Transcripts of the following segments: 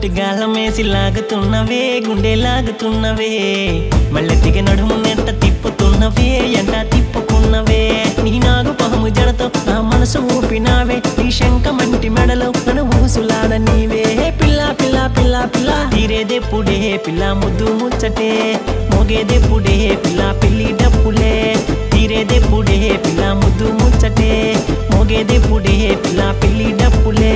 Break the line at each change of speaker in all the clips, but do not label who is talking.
చూపుతోటి గాలమేసి లాగుతున్నవే గుండె లాగుతున్నవే మళ్ళెత్తికి నడుము నెంట తిప్పుతున్నవే ఎంట తిప్పుకున్నవే నీ నాగు పహము జడతో నా మనసు ఊపినావే నీ శంఖ మంటి మెడలో నన్ను ఊసులాడ నీవే పిల్ల పిల్ల పిల్ల పిల్ల తీరేదెప్పుడే పిల్ల ముద్దు ముచ్చటే మోగేదెప్పుడే పిల్ల పిల్లి డప్పులే తీరేదెప్పుడే పిల్ల ముద్దు ముచ్చటే మోగేదెప్పుడే పిల్ల పిల్లి డప్పులే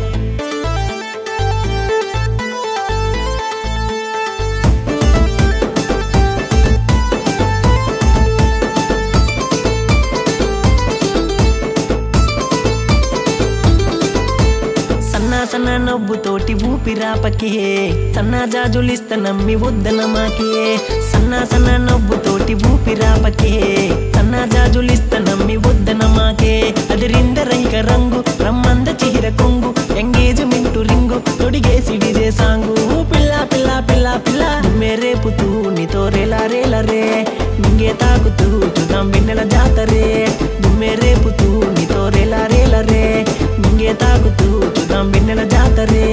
సన్నా సన్న నవ్వుతోటి ఊపిరాపకే సన్నా జాజులిస్త నమ్మి వద్దన మాకే సన్నా సన్న నవ్వుతోటి ఊపిరాపకే సన్నా జాజులిస్త నమ్మి వద్దన మాకే అది రిందరైక రంగు రమ్మంద చిహిర కొంగు ఎంగేజ్మెంట్ రింగు తొడిగేసి డిజే సాంగు పిల్ల పిల్ల పిల్ల పిల్ల మేరేపుతూ నీతో రేలా రేల రే మింగే తాకుతూ చూద్దాం బిన్నెల జాతరే దుమ్మె రేపుతూ నీతో రేలా రేల రే మింగే తాకుతూ చూద్దాం బిన్నెల జాతరే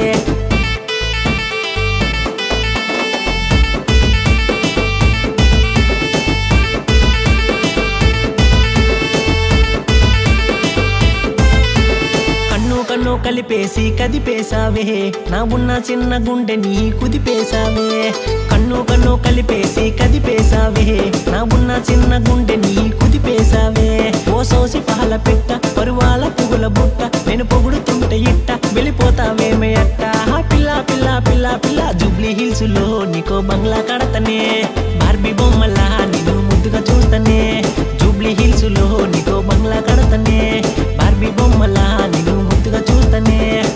కన్ను కన్ను కలిపేసి కదిపేసావే నా ఉన్న చిన్న గుండె నీ కుదిపేసావే కన్ను కన్ను కలిపేసి కదిపేసావే నా ఉన్న చిన్న గుండె నీ కుదిపేసావే ఓ సోసి పాల పెట్ట పరువాల పువ్వుల బుట్ట నేను పొగుడుతుంటే ఇట్ట వెళ్ళిపోతావేమే అట్ట హా పిల్ల పిల్ల పిల్ల పిల్ల జూబ్లీ హిల్స్ లో నీకో బంగ్లా కడతనే బార్బీ బొమ్మలా నేను ముద్దుగా చూస్తనే జూబ్లీ హిల్స్ లో నీకో బంగ్లా కడతనే బార్బీ బొమ్మలా నేను ముద్దుగా చూస్తనే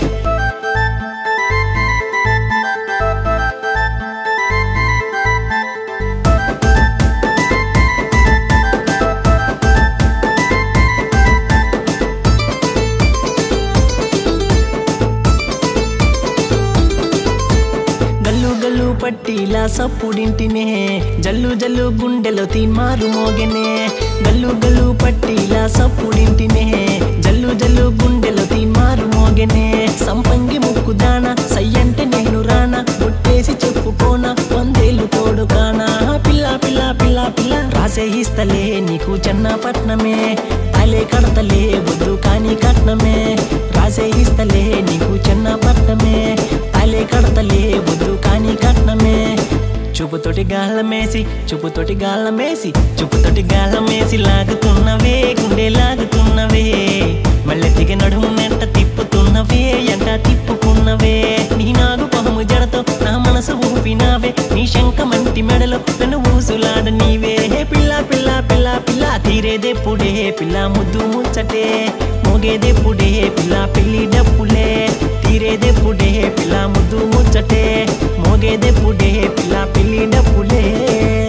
గల్లు గల్లు పట్టిలా సప్పుడింటినే జల్లు జల్లు గుండెలో తీన్మారు మోగెనే గల్లు గల్లు పట్టిలా సప్పుడింటినే జల్లు జల్లు గుండెలో తీన్మారు మోగెనే సంపంగి ముక్కు దాన సయ్యంటే నేను రానా కొట్టేసి చెప్పుకోనా వందేళ్ళు తోడు కానా పిల్ల పిల్ల పిల్ల పిల్ల రాసే ఇస్తలే నీకు చెన్నపట్నమే తాలే కడతలే వద్దు కానీ కట్నమే రాసే ఇస్తలే నీకు చెన్నపట్నమే తాలే కడతలే వద్దు కానీ కట్నమే చూపుతోటి గాలమేసి చూపుతోటి గాలమేసి చూపుతోటి గాలమేసి లాగుతున్నవే గుండె లాగుతున్నవే మళ్ళెత్తికి నడుము నెంట తిప్పుతున్నవే ఎంట తిప్పుకున్నవే నీ నాగు పహము జడతో నా మనసు ఊపినావే నీ శంఖ మంటి మెడలో నన్ను ఊసులాడ నీవే పిల్ల పిల్ల పిల్ల పిల్ల తీరేదెప్పుడే పిల్ల ముద్దు ముచ్చటే మోగేదెప్పుడే పిల్ల పిల్లి డప్పులే తీరేదెప్పుడే పిల్ల ముద్దు ముచ్చటే మోగేదెప్పుడే పిల్ల పిల్లి డప్పులే